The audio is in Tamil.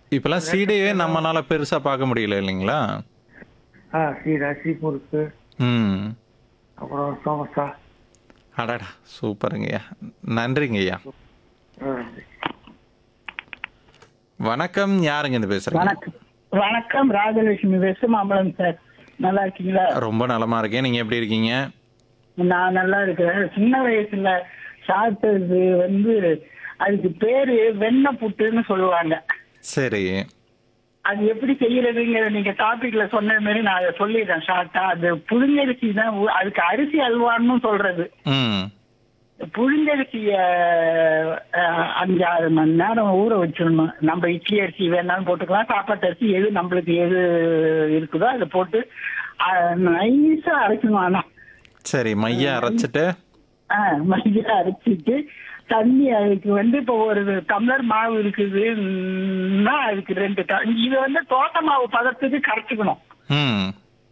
இப்பெல்லாம் சீடையே நம்மனால பெருசா பார்க்க முடியல இல்லைங்களா ஆ சீடா சீமுறுக்கு ம் அப்புறம் சோமசா அடடா சூப்பருங்கய்யா நன்றிங்கய்யா ஆ வணக்கம் யாருங்க இது பேசுறீங்க வணக்கம் வணக்கம் ராஜலட்சுமி வெஸ்ட் மாம்பழம் சார் நல்லா இருக்கீங்களா ரொம்ப நலமா இருக்கேன் நீங்க எப்படி இருக்கீங்க நான் நல்லா இருக்கிறேன் சின்ன வயசுல சாப்பிட்டது வந்து அதுக்கு பேரு வெண்ணெய் புட்டுன்னு சொல்லுவாங்க சரி அது எப்படி செய்யறதுங்கிற நீங்க டாபிக்ல சொன்ன மாதிரி நான் அதை சொல்லிடுறேன் ஷார்ட்டா அது புழுங்கரிசி தான் ஊ- அதுக்கு அரிசி அல்வான்னு சொல்றது ம் புழுங்கரிசிய அஹ், அஞ்சு ஆறு மணி நேரம் ஊற வச்சிடணும் நம்ம இட்லி அரிசி வேணாலும் போட்டுக்கலாம் சாப்பாட்டு அரிசி எது நம்மளுக்கு எது இருக்குதோ அதை போட்டு நைஸா அரைக்கணும் ஆனா சரி மைய அரைச்சிட்டு ஆஹ் மைதா அரைச்சிட்டு தண்ணி அதுக்கு வந்து இப்போ ஒரு டம்ளர் மாவு இருக்குதுன்னா அதுக்கு ரெண்டு ட- இது வந்து தோட்ட மாவு பதத்துக்கு கரைச்சிக்கணும் ம்